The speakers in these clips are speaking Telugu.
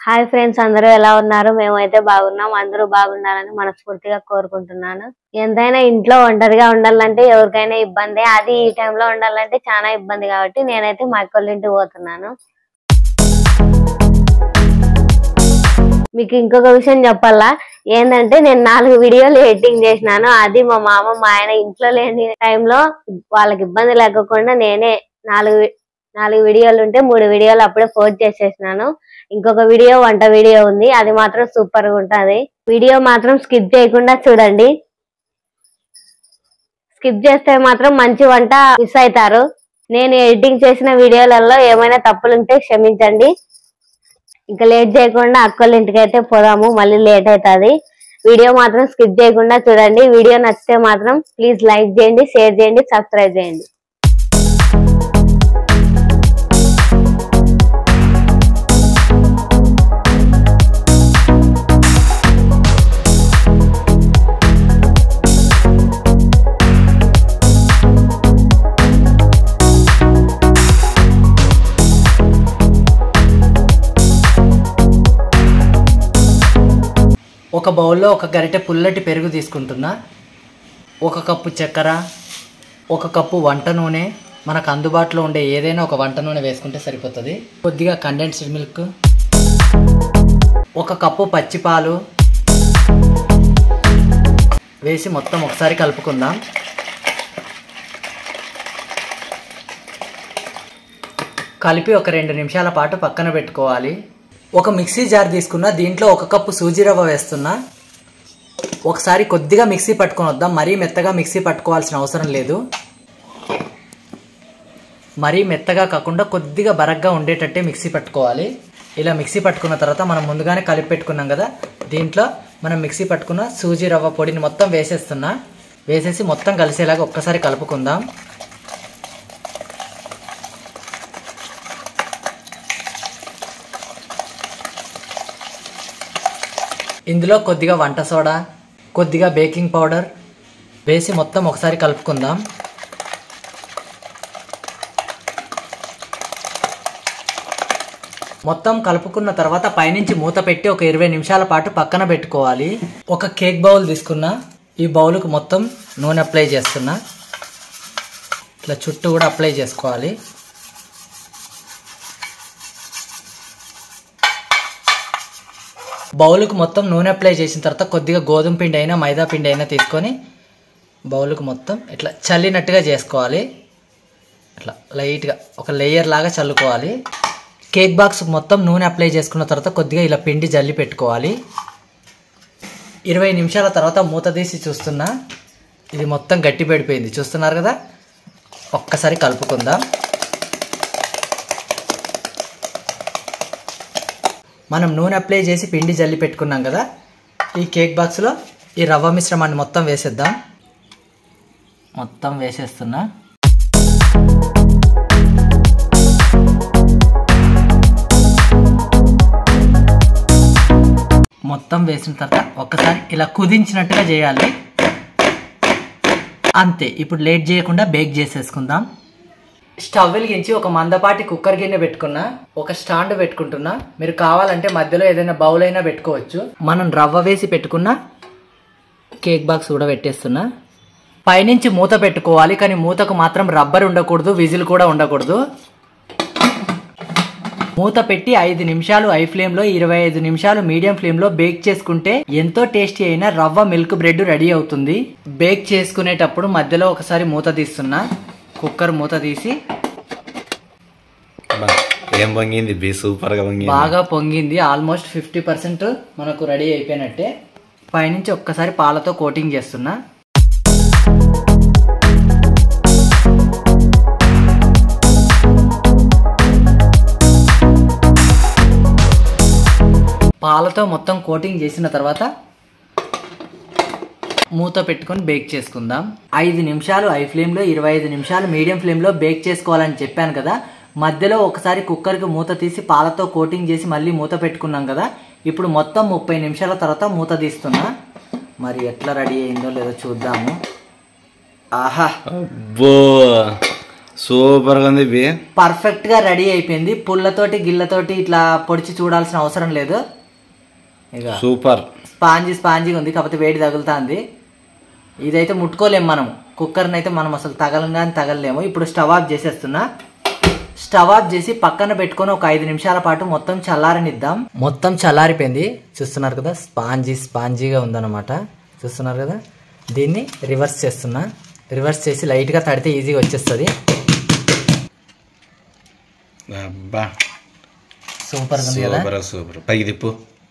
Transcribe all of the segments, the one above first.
హాయ్ ఫ్రెండ్స్ అందరూ ఎలా ఉన్నారు మేమైతే బాగున్నాం అందరూ బాగుండాలని మనస్ఫూర్తిగా కోరుకుంటున్నాను ఎంతైనా ఇంట్లో ఒంటరిగా ఉండాలంటే ఎవరికైనా ఇబ్బంది అది ఈ టైంలో ఉండాలంటే చాలా ఇబ్బంది కాబట్టి నేనైతే మా అక్క వాళ్ళ ఇంటికి పోతున్నాను మీకు ఇంకొక విషయం చెప్పాలా ఏంటంటే నేను నాలుగు వీడియోలు ఎడిటింగ్ చేసినాను అది మా మామ మా ఆయన ఇంట్లో లేని టైంలో వాళ్ళకి ఇబ్బంది లేకుండా నేనే నాలుగు వి- నాలుగు వీడియోలు ఉంటే మూడు వీడియోలు అప్పుడే పోస్ట్ చేసేసినాను ఇంకొక వీడియో వంట వీడియో ఉంది అది మాత్రం సూపర్ గా ఉంటది వీడియో మాత్రం స్కిప్ చేయకుండా చూడండి స్కిప్ చేస్తే మాత్రం మంచి వంట మిస్ అవుతారు నేను ఎడిటింగ్ చేసిన వీడియోలలో ఏమైనా తప్పులుంటే క్షమించండి ఇంకా లేట్ చేయకుండా అక్కల ఇంటికి అయితే పోదాము మళ్ళీ లేట్ అవుతుంది వీడియో మాత్రం స్కిప్ చేయకుండా చూడండి వీడియో నచ్చితే మాత్రం ప్లీజ్ లైక్ చేయండి షేర్ చేయండి సబ్స్క్రైబ్ చేయండి ఒక బౌల్లో ఒక గరిటె పుల్లటి పెరుగు తీసుకుంటున్నా ఒక కప్పు చక్కెర ఒక కప్పు వంట నూనె మనకు అందుబాటులో ఉండే ఏదైనా ఒక వంట నూనె వేసుకుంటే సరిపోతుంది కొద్దిగా కండెన్స్డ్ మిల్క్ ఒక కప్పు పచ్చి పాలు వేసి మొత్తం ఒకసారి కలుపుకుందాం కలిపి ఒక రెండు నిమిషాల పాటు పక్కన పెట్టుకోవాలి ఒక మిక్సీ జార్ తీసుకున్నా దీంట్లో ఒక కప్పు సూజీ రవ్వ వేస్తున్నా ఒకసారి కొద్దిగా మిక్సీ పట్టుకొని వద్దాం మరీ మెత్తగా మిక్సీ పట్టుకోవాల్సిన అవసరం లేదు మరీ మెత్తగా కాకుండా కొద్దిగా బరగ్గా ఉండేటట్టే మిక్సీ పట్టుకోవాలి ఇలా మిక్సీ పట్టుకున్న తర్వాత మనం ముందుగానే కలిపి పెట్టుకున్నాం కదా దీంట్లో మనం మిక్సీ పట్టుకున్న సూజీ రవ్వ పొడిని మొత్తం వేసేస్తున్నా వేసేసి మొత్తం కలిసేలాగా ఒక్కసారి కలుపుకుందాం ఇందులో కొద్దిగా వంట సోడా కొద్దిగా బేకింగ్ పౌడర్ వేసి మొత్తం ఒకసారి కలుపుకుందాం మొత్తం కలుపుకున్న తర్వాత పైనుంచి మూత పెట్టి ఒక ఇరవై నిమిషాల పాటు పక్కన పెట్టుకోవాలి ఒక కేక్ బౌల్ తీసుకున్నా ఈ బౌల్కు మొత్తం నూనె అప్లై చేస్తున్నా ఇట్లా చుట్టూ కూడా అప్లై చేసుకోవాలి బౌల్కు మొత్తం నూనె అప్లై చేసిన తర్వాత కొద్దిగా గోధుమ పిండి అయినా మైదా పిండి అయినా తీసుకొని బౌల్కు మొత్తం ఇట్లా చల్లినట్టుగా చేసుకోవాలి ఇట్లా లైట్గా ఒక లేయర్ లాగా చల్లుకోవాలి కేక్ బాక్స్ మొత్తం నూనె అప్లై చేసుకున్న తర్వాత కొద్దిగా ఇలా పిండి జల్లి పెట్టుకోవాలి ఇరవై నిమిషాల తర్వాత మూత తీసి చూస్తున్నా ఇది మొత్తం గట్టి పడిపోయింది చూస్తున్నారు కదా ఒక్కసారి కలుపుకుందాం మనం నూనె అప్లై చేసి పిండి జల్లి పెట్టుకున్నాం కదా ఈ కేక్ బాక్స్లో ఈ రవ్వ మిశ్రమాన్ని మొత్తం వేసేద్దాం మొత్తం వేసేస్తున్నా మొత్తం వేసిన తర్వాత ఒక్కసారి ఇలా కుదించినట్టుగా చేయాలి అంతే ఇప్పుడు లేట్ చేయకుండా బేక్ చేసేసుకుందాం స్టవ్ వెలిగించి ఒక మందపాటి కుక్కర్ గిన్నె పెట్టుకున్నా ఒక స్టాండ్ పెట్టుకుంటున్నా మీరు కావాలంటే మధ్యలో ఏదైనా బౌల్ అయినా పెట్టుకోవచ్చు మనం రవ్వ వేసి పెట్టుకున్న కేక్ బాక్స్ కూడా పెట్టేస్తున్నా పైనుంచి మూత పెట్టుకోవాలి కానీ మూతకు మాత్రం రబ్బర్ ఉండకూడదు విజిల్ కూడా ఉండకూడదు మూత పెట్టి ఐదు నిమిషాలు ఐ ఫ్లేమ్ లో ఇరవై ఐదు నిమిషాలు మీడియం ఫ్లేమ్ లో బేక్ చేసుకుంటే ఎంతో టేస్టీ అయిన రవ్వ మిల్క్ బ్రెడ్ రెడీ అవుతుంది బేక్ చేసుకునేటప్పుడు మధ్యలో ఒకసారి మూత తీస్తున్నా కుక్కర్ మూత తీసి బా, ఏం పొంగింది బి సూపర్ గా పొంగింది బాగా పొంగింది ఆల్మోస్ట్ ఫిఫ్టీ పర్సెంట్ మనకు రెడీ అయిపోయినట్టే పైనుంచి ఒక్కసారి పాలతో కోటింగ్ చేస్తున్నా పాలతో మొత్తం కోటింగ్ చేసిన తర్వాత మూత పెట్టుకొని బేక్ చేసుకుందాం ఐదు నిమిషాలు ఐ ఫ్లేమ్లో ఇరవై ఐదు నిమిషాలు మీడియం ఫ్లేమ్లో బేక్ చేసుకోవాలని చెప్పాను కదా మధ్యలో ఒకసారి కుక్కర్కి మూత తీసి పాలతో కోటింగ్ చేసి మళ్ళీ మూత పెట్టుకున్నాం కదా ఇప్పుడు మొత్తం ముప్పై నిమిషాల తర్వాత మూత తీస్తున్నా మరి ఎట్లా రెడీ అయిందో లేదో చూద్దాము ఆహా అబ్బో సూపర్ గా ఉంది బి పర్ఫెక్ట్ గా రెడీ అయిపోయింది పుల్లతోటి గిల్లతోటి ఇట్లా పొడిచి చూడాల్సిన అవసరం లేదు ఇక సూపర్ స్పాంజీ స్పాంజీగా ఉంది కాకపోతే వేడి తగులుతుంది ఇదైతే ముట్టుకోలేము మనం కుక్కర్ని అయితే మనం అసలు తగలంగానే తగలలేము ఇప్పుడు స్టవ్ ఆఫ్ చేసేస్తున్నా స్టవ్ ఆఫ్ చేసి పక్కన పెట్టుకొని ఒక ఐదు నిమిషాల పాటు మొత్తం చల్లారనిద్దాం మొత్తం చల్లారిపోయింది చూస్తున్నారు కదా స్పాంజీ స్పాంజీగా ఉందన్నమాట చూస్తున్నారు కదా దీన్ని రివర్స్ చేస్తున్నా రివర్స్ చేసి లైట్గా తడితే ఈజీగా వచ్చేస్తుంది అబ్బా సూపర్గా ఉంది కదా సూపర్ సూపర్ పైకి తిప్పు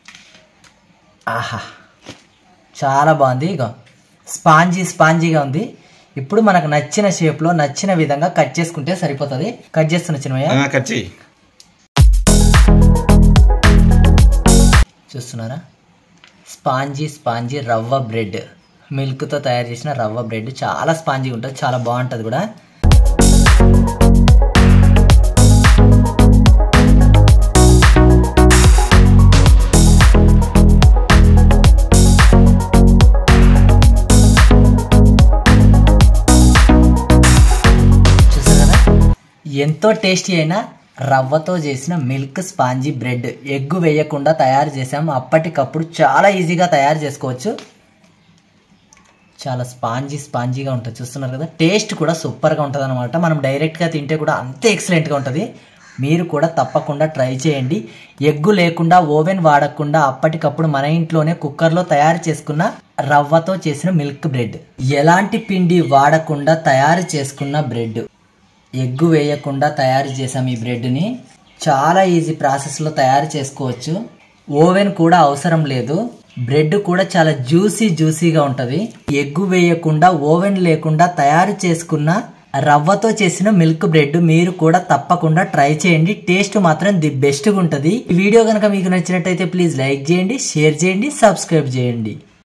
ఆహా చాలా బాగుంది ఇక స్పాంజీ స్పాంజీగా ఉంది ఇప్పుడు మనకు నచ్చిన షేప్లో నచ్చిన విధంగా కట్ చేసుకుంటే సరిపోతుంది కట్ చేస్తున్న చిన్నమయ్య ఆ, కట్ చెయ్యి చూస్తున్నారా స్పాంజీ స్పాంజీ రవ్వ బ్రెడ్ మిల్క్తో తయారు చేసిన రవ్వ బ్రెడ్ చాలా స్పాంజీగా ఉంటుంది చాలా బాగుంటుంది కూడా చూసారు కదా ఎంతో టేస్టీ అయిన రవ్వతో చేసిన మిల్క్ స్పాంజీ బ్రెడ్ ఎగ్గు వేయకుండా తయారు చేసాము అప్పటికప్పుడు చాలా ఈజీగా తయారు చేసుకోవచ్చు చాలా స్పాంజీ స్పాంజీగా ఉంటుంది చూస్తున్నారు కదా టేస్ట్ కూడా సూపర్గా ఉంటుంది అనమాట మనం డైరెక్ట్గా తింటే కూడా అంతే ఎక్సలెంట్గా ఉంటుంది మీరు కూడా తప్పకుండా ట్రై చేయండి ఎగ్గు లేకుండా ఓవెన్ వాడకుండా అప్పటికప్పుడు మన ఇంట్లోనే కుక్కర్లో తయారు చేసుకున్న రవ్వతో చేసిన మిల్క్ బ్రెడ్ ఎలాంటి పిండి వాడకుండా తయారు చేసుకున్న బ్రెడ్ ఎగ్గు వేయకుండా తయారు చేసాం ఈ బ్రెడ్ని చాలా ఈజీ ప్రాసెస్లో తయారు చేసుకోవచ్చు ఓవెన్ కూడా అవసరం లేదు బ్రెడ్ కూడా చాలా జ్యూసీ జ్యూసీగా ఉంటుంది ఎగ్గు వేయకుండా ఓవెన్ లేకుండా తయారు చేసుకున్న రవ్వతో చేసిన మిల్క్ బ్రెడ్ మీరు కూడా తప్పకుండా ట్రై చేయండి టేస్ట్ మాత్రం ది బెస్ట్గా ఉంటుంది ఈ వీడియో కనుక మీకు నచ్చినట్టయితే ప్లీజ్ లైక్ చేయండి షేర్ చేయండి సబ్స్క్రైబ్ చేయండి